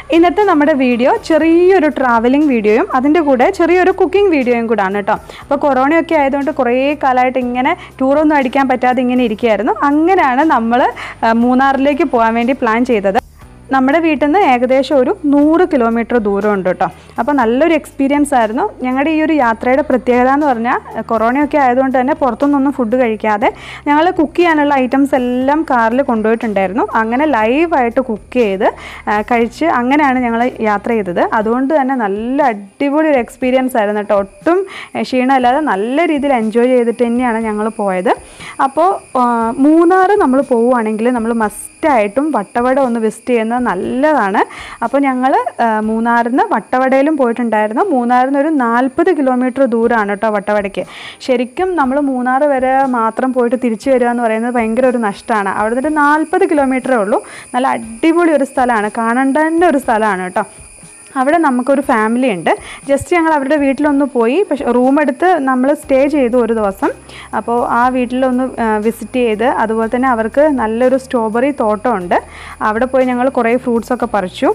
ഇന്നത്തെ നമ്മുടെ വീഡിയോ ചെറിയൊരു ട്രാവലിംഗ് വീഡിയോയും അതിൻ്റെ കൂടെ ചെറിയൊരു കുക്കിംഗ് വീഡിയോയും കൂടാണ് കേട്ടോ അപ്പോൾ കൊറോണയൊക്കെ ആയതുകൊണ്ട് കുറേ കാലമായിട്ട് ഇങ്ങനെ ടൂറൊന്നും അടിക്കാൻ പറ്റാതെ ഇങ്ങനെ ഇരിക്കുകയായിരുന്നു അങ്ങനെയാണ് നമ്മൾ മൂന്നാറിലേക്ക് പോകാൻ വേണ്ടി പ്ലാൻ ചെയ്തത് നമ്മുടെ വീട്ടിൽ നിന്ന് ഏകദേശം ഒരു നൂറ് കിലോമീറ്റർ ദൂരം ഉണ്ട് കേട്ടോ അപ്പോൾ നല്ലൊരു എക്സ്പീരിയൻസ് ആയിരുന്നു ഞങ്ങളുടെ ഈ ഒരു യാത്രയുടെ പ്രത്യേകത എന്ന് പറഞ്ഞാൽ കൊറോണയൊക്കെ ആയതുകൊണ്ട് തന്നെ പുറത്തുനിന്നൊന്നും ഫുഡ് കഴിക്കാതെ ഞങ്ങൾ കുക്ക് ചെയ്യാനുള്ള ഐറ്റംസ് എല്ലാം കാറിൽ കൊണ്ടുപോയിട്ടുണ്ടായിരുന്നു അങ്ങനെ ലൈവായിട്ട് കുക്ക് ചെയ്ത് ആ, കഴിച്ച് അങ്ങനെയാണ് ഞങ്ങൾ യാത്ര ചെയ്തത് അതുകൊണ്ട് തന്നെ നല്ല അടിപൊളി ഒരു എക്സ്പീരിയൻസ് ആയിരുന്നു കേട്ടോ ഒട്ടും ഏ, ക്ഷീണമില്ലാതെ നല്ല രീതിയിൽ എൻജോയ് ചെയ്തിട്ട് തന്നെയാണ് ഞങ്ങൾ പോയത് അപ്പോൾ മൂന്നാർ നമ്മൾ പോവുകയാണെങ്കിൽ നമ്മൾ മസ്റ്റായിട്ടും വട്ടവട ഒന്ന് വിസിറ്റ് ചെയ്യുന്നത് നല്ലതാണ് അപ്പോൾ ഞങ്ങൾ മൂന്നാറിൽ നിന്ന് വട്ടവടയിലും പോയിട്ടുണ്ടായിരുന്നു മൂന്നാറിൽ നിന്ന് ഒരു നാൽപ്പത് കിലോമീറ്റർ ദൂരമാണ് കേട്ടോ വട്ടവടയ്ക്ക് ശരിക്കും നമ്മൾ മൂന്നാർ വരെ മാത്രം പോയിട്ട് തിരിച്ചു വരിക എന്ന് പറയുന്നത് ഭയങ്കര ഒരു നഷ്ടമാണ് അവിടെ നിന്ന് ഒരു നാൽപ്പത് കിലോമീറ്ററേ ഉള്ളൂ നല്ല അടിപൊളി ഒരു സ്ഥലമാണ് കാണേണ്ട തന്നെ ഒരു സ്ഥലമാണ് കേട്ടോ അവിടെ നമുക്കൊരു ഫാമിലി ഉണ്ട് ജസ്റ്റ് ഞങ്ങൾ അവരുടെ വീട്ടിലൊന്ന് പോയി പക്ഷെ റൂം എടുത്ത് നമ്മൾ സ്റ്റേ ചെയ്തു ഒരു ദിവസം അപ്പോൾ ആ വീട്ടിലൊന്ന് വിസിറ്റ് ചെയ്ത് അതുപോലെ തന്നെ അവർക്ക് നല്ലൊരു സ്ട്രോബെറി തോട്ടമുണ്ട് അവിടെ പോയി ഞങ്ങൾ കുറേ ഫ്രൂട്ട്സൊക്കെ പറിച്ചു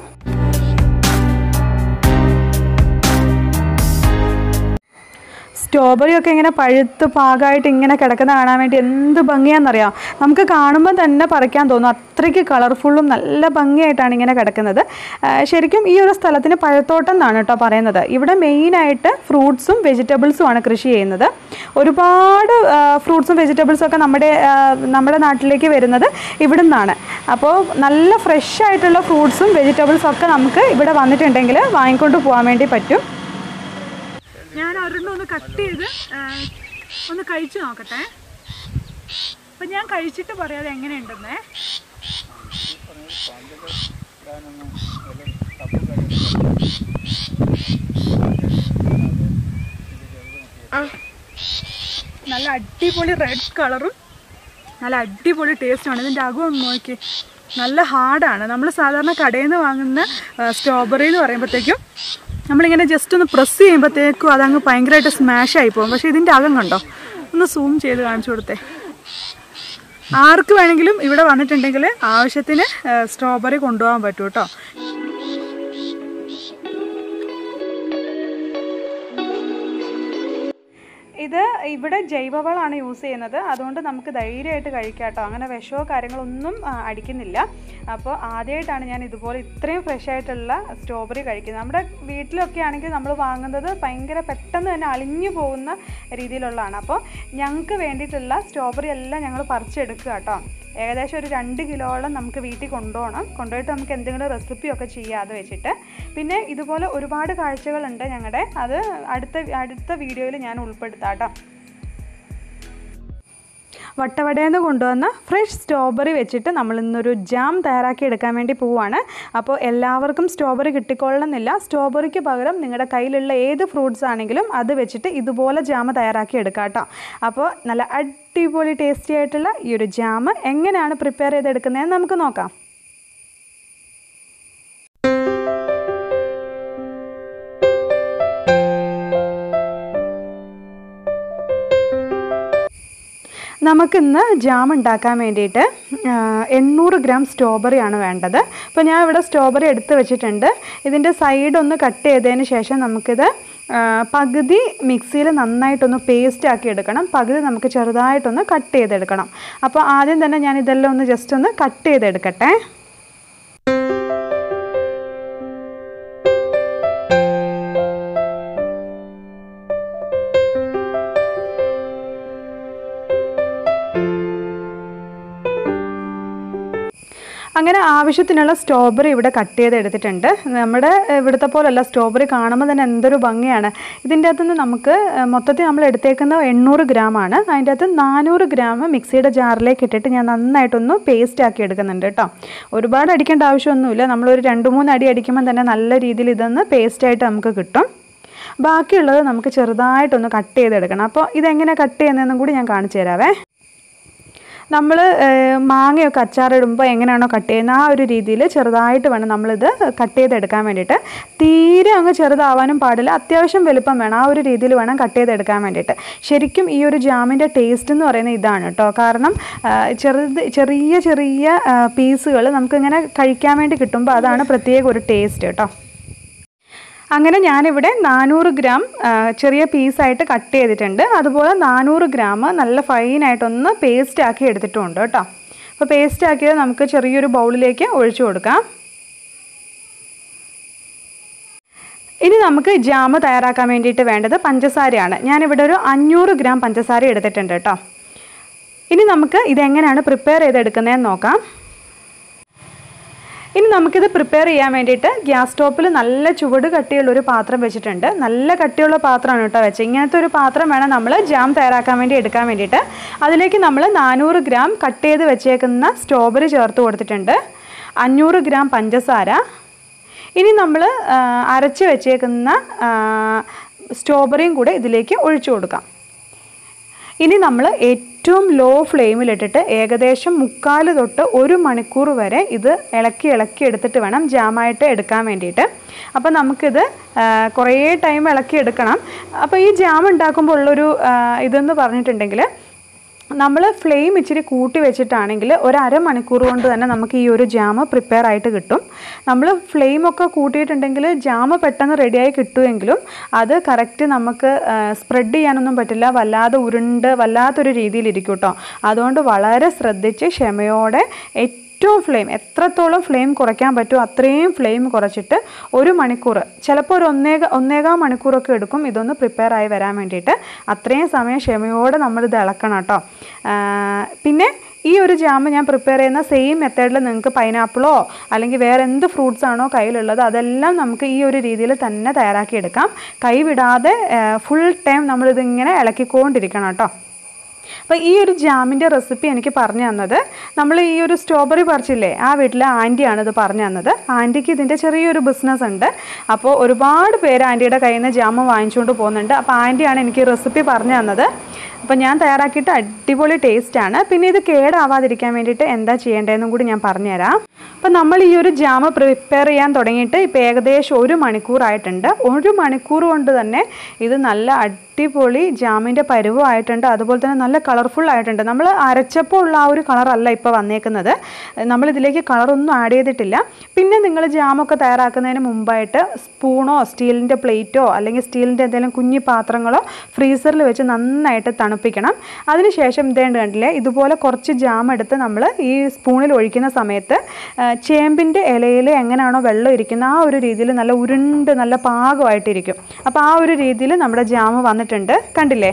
സ്ട്രോബെറി ഒക്കെ ഇങ്ങനെ പഴുത്ത് പാകമായിട്ട് ഇങ്ങനെ കിടക്കുന്ന കാണാൻ വേണ്ടി എന്ത് ഭംഗിയാണെന്നറിയാം നമുക്ക് കാണുമ്പോൾ തന്നെ പറിക്കാൻ തോന്നും അത്രയ്ക്ക് കളർഫുള്ളും നല്ല ഭംഗിയായിട്ടാണ് ഇങ്ങനെ കിടക്കുന്നത് ആ, ശരിക്കും ഈ ഒരു സ്ഥലത്തിന് പഴത്തോട്ടം എന്നാണ് കേട്ടോ പറയുന്നത് ഇവിടെ മെയിനായിട്ട് ഫ്രൂട്ട്സും വെജിറ്റബിൾസും ആണ് കൃഷി ചെയ്യുന്നത് ഒരുപാട് ഫ്രൂട്ട്സും വെജിറ്റബിൾസും ഒക്കെ നമ്മുടെ ആ, നമ്മുടെ നാട്ടിലേക്ക് വരുന്നത് ഇവിടെ നിന്നാണ് അപ്പോൾ നല്ല ഫ്രഷ് ആയിട്ടുള്ള ഫ്രൂട്ട്സും വെജിറ്റബിൾസും ഒക്കെ നമുക്ക് ഇവിടെ വന്നിട്ടുണ്ടെങ്കിൽ വാങ്ങിക്കൊണ്ട് പോകാൻ വേണ്ടി പറ്റും ഞാൻ ഒരെണ്ണം ഒന്ന് കട്ട് ചെയ്ത് ആ, ഒന്ന് കഴിച്ചു നോക്കട്ടെ അപ്പം ഞാൻ കഴിച്ചിട്ട് പറയാതെ എങ്ങനെയുണ്ടെന്നേ നല്ല അടിപൊളി റെഡ് കളറും നല്ല അടിപൊളി ടേസ്റ്റുമാണ് ഇതിൻ്റെ അകം ഒന്ന് നോക്കി നല്ല ഹാർഡാണ് നമ്മൾ സാധാരണ കടയിൽ നിന്ന് വാങ്ങുന്ന സ്ട്രോബെറി എന്ന് പറയുമ്പോഴത്തേക്കും നമ്മളിങ്ങനെ ജസ്റ്റ് ഒന്ന് പ്രസ് ചെയ്യുമ്പോഴത്തേക്കും അതങ്ങ് ഭയങ്കരമായിട്ട് സ്മാഷ് ആയി പോകും പക്ഷേ ഇതിൻ്റെ അകം കണ്ടോ ഒന്ന് സൂം ചെയ്ത് കാണിച്ചു കൊടുത്തേ ആർക്ക് വേണമെങ്കിലും ഇവിടെ വന്നിട്ടുണ്ടെങ്കിൽ ആവശ്യത്തിന് സ്ട്രോബെറി കൊണ്ടുപോകാൻ പറ്റും കേട്ടോ ഇത് ഇവിടെ ജൈവവളമാണ് യൂസ് ചെയ്യുന്നത് അതുകൊണ്ട് നമുക്ക് ധൈര്യമായിട്ട് കഴിക്കാം കേട്ടോ അങ്ങനെ വിഷമോ കാര്യങ്ങളൊന്നും ആ, അടിക്കുന്നില്ല അപ്പോൾ ആദ്യമായിട്ടാണ് ഞാൻ ഇതുപോലെ ഇത്രയും ഫ്രഷ് ആയിട്ടുള്ള സ്ട്രോബെറി കഴിക്കുന്നത് നമ്മുടെ വീട്ടിലൊക്കെ ആണെങ്കിൽ നമ്മൾ വാങ്ങുന്നത് ഭയങ്കര പെട്ടെന്ന് തന്നെ അളിഞ്ഞു പോകുന്ന രീതിയിലുള്ളതാണ് അപ്പോൾ ഞങ്ങൾക്ക് വേണ്ടിയിട്ടുള്ള സ്ട്രോബെറി എല്ലാം ഞങ്ങൾ പറിച്ചെടുക്കുക കേട്ടോ ഏകദേശം ഒരു രണ്ട് കിലോളം നമുക്ക് വീട്ടിൽ കൊണ്ടുപോകണം കൊണ്ടുപോയിട്ട് നമുക്ക് എന്തെങ്കിലും റെസിപ്പിയൊക്കെ ചെയ്യാതെ വെച്ചിട്ട് പിന്നെ ഇതുപോലെ ഒരുപാട് കാഴ്ചകളുണ്ട് ഞങ്ങളുടെ അത് അടുത്ത അടുത്ത വീഡിയോയിൽ ഞാൻ ഉൾപ്പെടുത്താം കേട്ടോ വട്ടവടയിൽ നിന്ന് കൊണ്ടുവന്ന ഫ്രഷ് സ്ട്രോബെറി വെച്ചിട്ട് നമ്മൾ ഇന്നൊരു ജാം തയ്യാറാക്കി എടുക്കാൻ വേണ്ടി പോവുകയാണ് അപ്പോൾ എല്ലാവർക്കും സ്ട്രോബെറി കിട്ടിക്കൊള്ളണമെന്നില്ല സ്ട്രോബെറിക്ക് പകരം നിങ്ങളുടെ കയ്യിലുള്ള ഏത് ഫ്രൂട്ട്സ് ആണെങ്കിലും അത് വെച്ചിട്ട് ഇതുപോലെ ജാം തയ്യാറാക്കി എടുക്കാം കേട്ടോ അപ്പോൾ നല്ല അടിപൊളി ടേസ്റ്റി ആയിട്ടുള്ള ഈ ഒരു ജാം എങ്ങനെയാണ് പ്രിപ്പയർ ചെയ്തെടുക്കുന്നതെന്ന് നമുക്ക് നോക്കാം നമുക്കിന്ന് ജാം ഉണ്ടാക്കാൻ വേണ്ടിയിട്ട് ആ, എണ്ണൂറ് ഗ്രാം സ്ട്രോബെറി ആണ് വേണ്ടത് അപ്പോൾ ഞാൻ ഇവിടെ സ്ട്രോബെറി എടുത്ത് വെച്ചിട്ടുണ്ട് ഇതിൻ്റെ സൈഡ് ഒന്ന് കട്ട് ചെയ്തതിന് ശേഷം നമുക്കിത് ആ, പകുതി മിക്സിയിൽ നന്നായിട്ടൊന്ന് പേസ്റ്റ് ആക്കി എടുക്കണം പകുതി നമുക്ക് ചെറുതായിട്ടൊന്ന് കട്ട് ചെയ്തെടുക്കണം അപ്പോൾ ആദ്യം തന്നെ ഞാൻ ഇതെല്ലാം ഒന്ന് ജസ്റ്റ് ഒന്ന് കട്ട് ചെയ്തെടുക്കട്ടെ അങ്ങനെ ആവശ്യത്തിനുള്ള സ്ട്രോബെറി ഇവിടെ കട്ട് ചെയ്ത് എടുത്തിട്ടുണ്ട് നമ്മുടെ ഇവിടുത്തെ പോലല്ല സ്ട്രോബെറി കാണുമ്പോൾ തന്നെ എന്തൊരു ഭംഗിയാണ് ഇതിൻ്റെ അകത്തുനിന്ന് നമുക്ക് മൊത്തത്തിൽ നമ്മൾ എടുത്തേക്കുന്ന എണ്ണൂറ് ഗ്രാമാണ് അതിൻ്റെ അകത്ത് നാനൂറ് ഗ്രാം മിക്സിയുടെ ജാറിലേക്ക് ഇട്ടിട്ട് ഞാൻ നന്നായിട്ടൊന്ന് പേസ്റ്റ് ആക്കി എടുക്കുന്നുണ്ട് കേട്ടോ ഒരുപാട് അടിക്കേണ്ട ആവശ്യമൊന്നുമില്ല നമ്മളൊരു രണ്ട് മൂന്ന് അടി അടിക്കുമ്പോൾ തന്നെ നല്ല രീതിയിൽ ഇതൊന്ന് പേസ്റ്റായിട്ട് നമുക്ക് കിട്ടും ബാക്കിയുള്ളത് നമുക്ക് ചെറുതായിട്ടൊന്ന് കട്ട് ചെയ്തെടുക്കണം അപ്പോൾ ഇതെങ്ങനെ കട്ട് ചെയ്യുന്നതെന്നും കൂടി ഞാൻ കാണിച്ചു തരാവേ നമ്മൾ മാങ്ങയൊക്കെ അച്ചാറിടുമ്പോൾ എങ്ങനെയാണോ കട്ട് ചെയ്യുന്നത് ആ ഒരു രീതിയിൽ ചെറുതായിട്ട് വേണം നമ്മളിത് കട്ട് ചെയ്തെടുക്കാൻ വേണ്ടിയിട്ട് തീരെ അങ്ങ് ചെറുതാവാനും പാടില്ല അത്യാവശ്യം വലുപ്പം വേണം ആ ഒരു രീതിയിൽ വേണം കട്ട് ചെയ്തെടുക്കാൻ വേണ്ടിയിട്ട് ശരിക്കും ഈ ഒരു ജാമിൻ്റെ ടേസ്റ്റ് എന്ന് പറയുന്നത് ഇതാണ് കേട്ടോ കാരണം ആ, ചെറുത് ചെറിയ ചെറിയ പീസുകൾ നമുക്കിങ്ങനെ കഴിക്കാൻ വേണ്ടി കിട്ടുമ്പോൾ അതാണ് പ്രത്യേക ഒരു ടേസ്റ്റ് കേട്ടോ അങ്ങനെ ഞാനിവിടെ നാനൂറ് ഗ്രാം ആ, ചെറിയ പീസായിട്ട് കട്ട് ചെയ്തിട്ടുണ്ട് അതുപോലെ നാനൂറ് ഗ്രാം നല്ല ഫൈനായിട്ടൊന്ന് പേസ്റ്റ് ആക്കി എടുത്തിട്ടുമുണ്ട് കേട്ടോ അപ്പോൾ പേസ്റ്റ് ആക്കിയത് നമുക്ക് ചെറിയൊരു ബൗളിലേക്ക് ഒഴിച്ചു കൊടുക്കാം ഇനി നമുക്ക് ജാമ് തയ്യാറാക്കാൻ വേണ്ടിയിട്ട് വേണ്ടത് പഞ്ചസാരയാണ് ഞാനിവിടെ ഒരു അഞ്ഞൂറ് ഗ്രാം പഞ്ചസാര എടുത്തിട്ടുണ്ട് കേട്ടോ ഇനി നമുക്ക് ഇതെങ്ങനെയാണ് പ്രിപ്പയർ ചെയ്തെടുക്കുന്നതെന്ന് നോക്കാം ഇനി നമുക്കിത് പ്രിപ്പയർ ചെയ്യാൻ വേണ്ടിയിട്ട് ഗ്യാസ് സ്റ്റോപ്പിൽ നല്ല ചുവട് കട്ടിയുള്ള ഒരു പാത്രം വെച്ചിട്ടുണ്ട് നല്ല കട്ടിയുള്ള പാത്രമാണ് കേട്ടോ വെച്ചത് ഇങ്ങനത്തെ ഒരു പാത്രം വേണം നമ്മൾ ജാം തയ്യാറാക്കാൻ വേണ്ടി എടുക്കാൻ വേണ്ടിയിട്ട് അതിലേക്ക് നമ്മൾ നാനൂറ് ഗ്രാം കട്ട് ചെയ്ത് വെച്ചേക്കുന്ന സ്ട്രോബെറി ചേർത്ത് കൊടുത്തിട്ടുണ്ട് അഞ്ഞൂറ് ഗ്രാം പഞ്ചസാര ഇനി നമ്മൾ അരച്ച് വെച്ചേക്കുന്ന ആ, സ്ട്രോബെറിയും കൂടെ ഇതിലേക്ക് ഒഴിച്ചു കൊടുക്കാം ഇനി നമ്മൾ ഏറ്റവും ലോ ഫ്ലെയിമിലിട്ടിട്ട് ഏകദേശം മുക്കാൽ തൊട്ട് ഒരു മണിക്കൂർ വരെ ഇത് ഇളക്കി ഇളക്കി എടുത്തിട്ട് വേണം ജാമായിട്ട് എടുക്കാൻ വേണ്ടിയിട്ട് അപ്പോൾ നമുക്കിത് ആ, കുറേ ടൈം ഇളക്കി എടുക്കണം അപ്പോൾ ഈ ജാം ഉണ്ടാക്കുമ്പോൾ ഉള്ളൊരു ആ, ഇതെന്ന് പറഞ്ഞിട്ടുണ്ടെങ്കിൽ നമ്മൾ ഫ്ലെയിം ഇച്ചിരി കൂട്ടി വെച്ചിട്ടാണെങ്കിൽ ഒരു അരമണിക്കൂർ കൊണ്ട് തന്നെ നമുക്ക് ഈ ഒരു ജാമ് പ്രിപ്പയർ ആയിട്ട് കിട്ടും നമ്മൾ ഫ്ലെയിമൊക്കെ കൂട്ടിയിട്ടുണ്ടെങ്കിൽ ജാമ് പെട്ടെന്ന് റെഡിയായി കിട്ടുമെങ്കിലും അത് കറക്റ്റ് നമുക്ക് സ്പ്രെഡ് ചെയ്യാനൊന്നും പറ്റില്ല വല്ലാതെ ഉരുണ്ട് വല്ലാത്തൊരു രീതിയിലിരിക്കും കേട്ടോ അതുകൊണ്ട് വളരെ ശ്രദ്ധിച്ച് ക്ഷമയോടെ ഏറ്റവും ഫ്ലെയിം എത്രത്തോളം ഫ്ലെയിം കുറയ്ക്കാൻ പറ്റുമോ അത്രയും ഫ്ലെയിം കുറച്ചിട്ട് ഒരു മണിക്കൂർ ചിലപ്പോൾ ഒരു ഒന്നേക ഒന്നേകാൽ മണിക്കൂറൊക്കെ എടുക്കും ഇതൊന്ന് പ്രിപ്പയർ ആയി വരാൻ വേണ്ടിയിട്ട് അത്രയും സമയം ക്ഷമയോടെ നമ്മളിത് ഇളക്കണം കേട്ടോ ആ, പിന്നെ ഈ ഒരു ജാം ഞാൻ പ്രിപ്പയർ ചെയ്യുന്ന സെയിം മെത്തേഡിൽ നിങ്ങൾക്ക് പൈനാപ്പിളോ അല്ലെങ്കിൽ വേറെ എന്ത് ഫ്രൂട്ട്സ് ആണോ കയ്യിലുള്ളത് അതെല്ലാം നമുക്ക് ഈ ഒരു രീതിയിൽ തന്നെ തയ്യാറാക്കിയെടുക്കാം കൈ വിടാതെ ഫുൾ ടൈം നമ്മളിതിങ്ങനെ ഇളക്കിക്കൊണ്ടിരിക്കണം കേട്ടോ അപ്പോൾ ഈ ഒരു ജാമിൻ്റെ റെസിപ്പി എനിക്ക് പറഞ്ഞു തന്നത് നമ്മൾ ഈ ഒരു സ്ട്രോബെറി പറിച്ചില്ലേ ആ വീട്ടിലെ ആൻറ്റിയാണ് ഇത് പറഞ്ഞു തന്നത് ആൻറ്റിക്ക് ഇതിൻ്റെ ചെറിയൊരു ബിസിനസ് ഉണ്ട് അപ്പോൾ ഒരുപാട് പേര് ആൻറ്റിയുടെ കയ്യിൽ നിന്ന് ജാമ് വാങ്ങിച്ചുകൊണ്ട് പോകുന്നുണ്ട് അപ്പോൾ ആൻറ്റിയാണ് എനിക്ക് റെസിപ്പി പറഞ്ഞു തന്നത് അപ്പോൾ ഞാൻ തയ്യാറാക്കിയിട്ട് അടിപൊളി ടേസ്റ്റാണ് പിന്നെ ഇത് കേടാവാതിരിക്കാൻ വേണ്ടിയിട്ട് എന്താ ചെയ്യേണ്ടതെന്നും കൂടി ഞാൻ പറഞ്ഞുതരാം അപ്പോൾ നമ്മൾ ഈ ഒരു ജാമ് പ്രിപ്പയർ ചെയ്യാൻ തുടങ്ങിയിട്ട് ഇപ്പോൾ ഏകദേശം ഒരു മണിക്കൂറായിട്ടുണ്ട് ഒരു മണിക്കൂർ കൊണ്ട് തന്നെ ഇത് നല്ല അടിപൊളി ജാമിൻ്റെ പരുവമായിട്ടുണ്ട് അതുപോലെ തന്നെ നല്ല കളർഫുൾ ആയിട്ടുണ്ട് നമ്മൾ അരച്ചപ്പോൾ ഉള്ള ആ ഒരു കളറല്ല ഇപ്പോൾ വന്നേക്കുന്നത് നമ്മളിതിലേക്ക് കളറൊന്നും ആഡ് ചെയ്തിട്ടില്ല പിന്നെ നിങ്ങൾ ജാമൊക്കെ തയ്യാറാക്കുന്നതിന് മുമ്പായിട്ട് സ്പൂണോ സ്റ്റീലിൻ്റെ പ്ലേറ്റോ അല്ലെങ്കിൽ സ്റ്റീലിൻ്റെ എന്തെങ്കിലും കുഞ്ഞു പാത്രങ്ങളോ ഫ്രീസറിൽ വെച്ച് നന്നായിട്ട് തണുപ്പിക്കണം അതിനുശേഷം ഇതേണ്ട കണ്ടില്ലേ ഇതുപോലെ കുറച്ച് ജാം എടുത്ത് നമ്മൾ ഈ സ്പൂണിൽ ഒഴിക്കുന്ന സമയത്ത് ആ, ചേമ്പിൻ്റെ ഇലയിൽ എങ്ങനെയാണോ വെള്ളം ഇരിക്കുന്നത് ആ ഒരു രീതിയിൽ നല്ല ഉരുണ്ട് നല്ല പാകമായിട്ടിരിക്കും അപ്പോൾ ആ ഒരു രീതിയിൽ നമ്മുടെ ജാം വന്നിട്ടുണ്ട് കണ്ടില്ലേ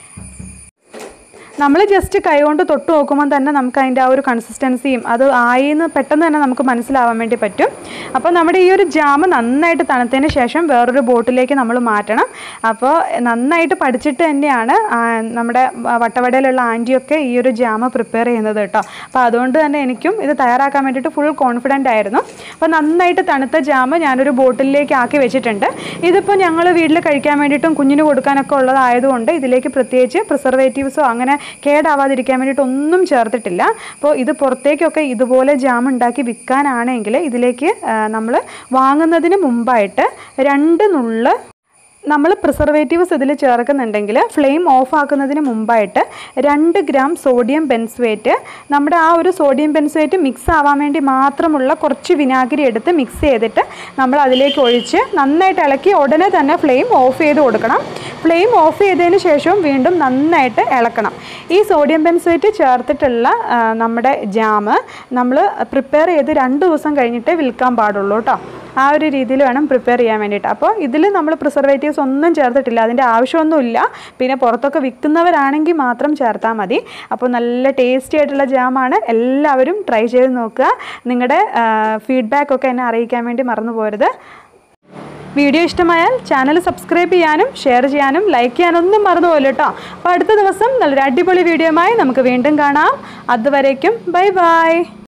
നമ്മൾ ജസ്റ്റ് കൈകൊണ്ട് തൊട്ട് നോക്കുമ്പോൾ തന്നെ നമുക്ക് അതിൻ്റെ ആ ഒരു കൺസിസ്റ്റൻസിയും അത് ആയിന്ന് പെട്ടെന്ന് തന്നെ നമുക്ക് മനസ്സിലാവാൻ വേണ്ടി പറ്റും അപ്പോൾ നമ്മുടെ ഈ ഒരു ജാം നന്നായിട്ട് തണുത്തതിന് ശേഷം വേറൊരു ബോട്ടിലേക്ക് നമ്മൾ മാറ്റണം അപ്പോൾ നന്നായിട്ട് പഠിച്ചിട്ട് തന്നെയാണ് ആ, നമ്മുടെ വട്ടവടയിലുള്ള ആൻറ്റിയൊക്കെ ഈ ഒരു ജാം പ്രിപ്പയർ ചെയ്യുന്നത് കേട്ടോ അപ്പോൾ അതുകൊണ്ട് തന്നെ എനിക്കും ഇത് തയ്യാറാക്കാൻ വേണ്ടിയിട്ട് ഫുൾ കോൺഫിഡൻ്റ് ആയിരുന്നു അപ്പോൾ നന്നായിട്ട് തണുത്ത ജാം ഞാനൊരു ബോട്ടിലേക്ക് ആക്കി വെച്ചിട്ടുണ്ട് ഇതിപ്പോൾ ഞങ്ങൾ വീട്ടിൽ കഴിക്കാൻ വേണ്ടിയിട്ടും കുഞ്ഞിന് കൊടുക്കാനൊക്കെ ഉള്ളതായതുകൊണ്ട് ഇതിലേക്ക് പ്രത്യേകിച്ച് പ്രിസർവേറ്റീവ്സോ അങ്ങനെ കേടാവാതിരിക്കാൻ വേണ്ടിയിട്ട് ഒന്നും ചേർത്തിട്ടില്ല അപ്പോൾ ഇത് പുറത്തേക്കൊക്കെ ഇതുപോലെ ജാം ഉണ്ടാക്കി വിൽക്കാനാണെങ്കിൽ ഇതിലേക്ക് നമ്മൾ വാങ്ങുന്നതിന് മുമ്പായിട്ട് രണ്ട് നുള്ള് നമ്മൾ പ്രിസർവേറ്റീവ്സ് ഇതിൽ ചേർക്കുന്നുണ്ടെങ്കിൽ ഫ്ലെയിം ഓഫ് ആക്കുന്നതിന് മുമ്പായിട്ട് രണ്ട് ഗ്രാം സോഡിയം ബെൻസ്വേറ്റ് നമ്മുടെ ആ ഒരു സോഡിയം ബെൻസ്വേറ്റ് മിക്സ് ആവാൻ വേണ്ടി മാത്രമുള്ള കുറച്ച് വിനാഗിരി എടുത്ത് മിക്സ് ചെയ്തിട്ട് നമ്മൾ അതിലേക്ക് ഒഴിച്ച് നന്നായിട്ട് ഇളക്കി ഉടനെ തന്നെ ഫ്ലെയിം ഓഫ് ചെയ്ത് കൊടുക്കണം ഫ്ലെയിം ഓഫ് ചെയ്തതിന് ശേഷവും വീണ്ടും നന്നായിട്ട് ഇളക്കണം ഈ സോഡിയം ബെൻസ്വേറ്റ് ചേർത്തിട്ടുള്ള ആ, നമ്മുടെ ജാമ് നമ്മൾ പ്രിപ്പയർ ചെയ്ത് രണ്ട് ദിവസം കഴിഞ്ഞിട്ടേ വിൽക്കാൻ പാടുള്ളൂ കേട്ടോ ആ ഒരു രീതിയിൽ വേണം പ്രിപ്പയർ ചെയ്യാൻ വേണ്ടിയിട്ട് അപ്പോൾ ഇതിൽ നമ്മൾ പ്രിസർവേറ്റീവ്സ് ഒന്നും ചേർത്തിട്ടില്ല അതിൻ്റെ ആവശ്യമൊന്നുമില്ല പിന്നെ പുറത്തൊക്കെ വിൽക്കുന്നവരാണെങ്കിൽ മാത്രം ചേർത്താൽ മതി അപ്പോൾ നല്ല ടേസ്റ്റി ആയിട്ടുള്ള ജാമാണ് എല്ലാവരും ട്രൈ ചെയ്ത് നോക്കുക നിങ്ങളുടെ ഫീഡ്ബാക്ക് ഒക്കെ എന്നെ അറിയിക്കാൻ വേണ്ടി മറന്നു പോരുത് വീഡിയോ ഇഷ്ടമായാൽ ചാനൽ സബ്സ്ക്രൈബ് ചെയ്യാനും ഷെയർ ചെയ്യാനും ലൈക്ക് ചെയ്യാനും ഒന്നും മറന്നു പോലും കേട്ടോ അപ്പോൾ അടുത്ത ദിവസം നല്ലൊരു അടിപൊളി വീഡിയോയുമായി നമുക്ക് വീണ്ടും കാണാം അതുവരേക്കും ബൈ ബൈ